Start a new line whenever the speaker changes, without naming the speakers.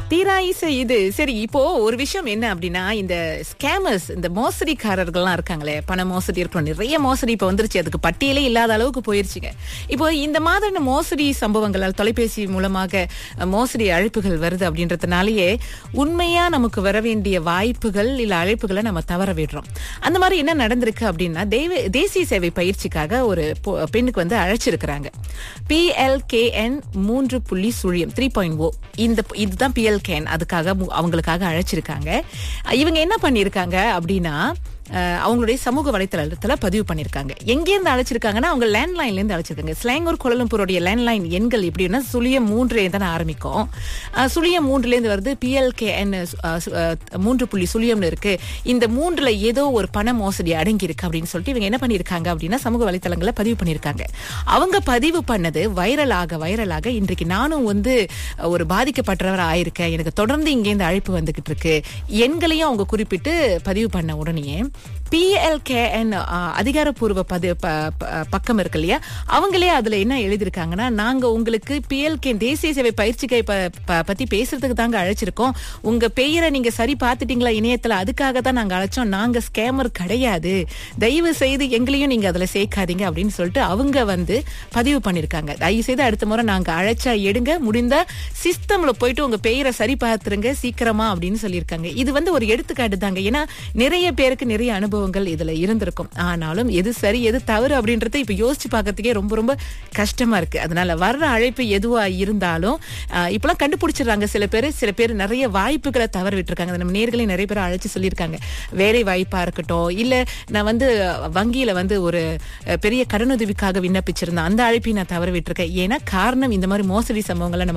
தீராயிசை இது சரி இப்போ ஒரு விஷயம் என்ன அப்படின்னா இந்த ஸ்கேமர்ஸ் இந்த மோசடிக்காரர்கள்லாம் இருக்காங்களே பண மோசடி இருக்கணும் நிறைய மோசடி இப்போ வந்துருச்சு அதுக்கு பட்டியலே இல்லாத அளவுக்கு போயிருச்சுங்க இப்போ இந்த மாதிரியான மோசடி சம்பவங்களால் தொலைபேசி மூலமாக அஹ், மோசடி அழைப்புகள் வருது அப்படின்றதுனாலயே உண்மையா நமக்கு வர வேண்டிய வாய்ப்புகள் இல்ல அழைப்புகளை நம்ம தவற விடுறோம் அந்த மாதிரி என்ன நடந்திருக்கு அப்படின்னா தெய்வ தேசிய சேவை பயிற்சிக்காக ஒரு பொ- பெண்ணுக்கு வந்து அழைச்சிருக்கிறாங்க பிஎல்கேஎன் மூன்று புள்ளி சுழியம் த்ரீ பாயிண்ட் ஓ இந்த இதுதான் பிஎல்கேஎன் அதுக்காக மு- அவங்களுக்காக அழைச்சிருக்காங்க இவங்க என்ன பண்ணியிருக்காங்க அப்படின்னா அஹ், அவங்களுடைய சமூக வலைத்தளத்துல பதிவு பண்ணிருக்காங்க எங்க இருந்து அழைச்சிருக்காங்கன்னா அவங்க லேண்ட்லைன்ல இருந்து அழைச்சிருக்காங்க ஸ்லாங்கூர் கோலம்பூருடைய லேண்ட்லைன் எண்கள் எப்படின்னா சுழியம் மூன்று தானே ஆரம்பிக்கும் அஹ், சுழியம் மூன்றுல இருந்து வருது பிஎல்கேஎன் மூன்று புள்ளி சுழியம்னு இருக்கு இந்த மூன்றுல ஏதோ ஒரு பண மோசடி அடங்கி இருக்கு அப்படின்னு சொல்லிட்டு இவங்க என்ன பண்ணிருக்காங்க அப்படின்னா சமூக வலைத்தளங்கள்ல பதிவு பண்ணிருக்காங்க அவங்க பதிவு பண்ணது வைரலாக வைரலாக இன்றைக்கு நானும் வந்து அஹ், ஒரு பாதிக்கப்பட்டவர் ஆயிருக்கேன் எனக்கு தொடர்ந்து இங்கேருந்து அழைப்பு வந்துகிட்டு இருக்கு எண்களையும் அவங்க குறிப்பிட்டு பதிவு பண்ண உடனே பிஎல்கேஎன் அதிகாரப்பூர்வ பதி ப- ப- பக்கம் இருக்கு இல்லையா அவங்களே அதுல என்ன எழுதியிருக்காங்கன்னா நாங்க உங்களுக்கு பிஎல்கே தேசிய சேவை பயிற்சிக்கை ப- ப- பத்தி பேசுறதுக்கு தாங்க அழைச்சிருக்கோம் உங்க பெயரை நீங்க சரி பார்த்துட்டீங்களா இணையத்துல அதுக்காக தான் நாங்க அழைச்சோம் நாங்க ஸ்கேமர் கிடையாது தயவு செய்து எங்களையும் நீங்க அதுல சேர்க்காதீங்க அப்படின்னு சொல்லிட்டு அவங்க வந்து பதிவு பண்ணிருக்காங்க தயவு செய்து அடுத்த முறை நாங்க அழைச்சா எடுங்க முடிந்த சிஸ்டம்ல போயிட்டு உங்க பெயரை சரி பார்த்துருங்க சீக்கிரமா அப்படின்னு சொல்லியிருக்காங்க இது வந்து ஒரு எடுத்துக்காட்டு தாங்க ஏன்னா நிறைய பேருக்கு நிறைய அனுபவங்கள் இதுல இருந்திருக்கும் ஆனாலும் எது சரி எது தவறு அப்படின்றத இப்ப யோசிச்சு பார்க்கறதுக்கே ரொம்ப ரொம்ப கஷ்டமா இருக்கு அதனால வர்ற அழைப்பு எதுவா இருந்தாலும் ஆஹ், இப்பெல்லாம் கண்டுபிடிச்சிடுறாங்க சில பேர் சில பேர் நிறைய வாய்ப்புகளை தவற விட்டுருக்காங்க நம்ம நேர்களே நிறைய பேர் அழைச்சு சொல்லியிருக்காங்க வேலை வாய்ப்பா இருக்கட்டும் இல்ல நான் வந்து வங்கியில வந்து ஒரு அஹ், பெரிய கடனுதவிக்காக விண்ணப்பிச்சிருந்தேன் அந்த அழைப்பையும் நான் தவற விட்டுருக்கேன் ஏன்னா காரணம் இந்த மாதிரி மோசடி சம்பவங்களை நம்ம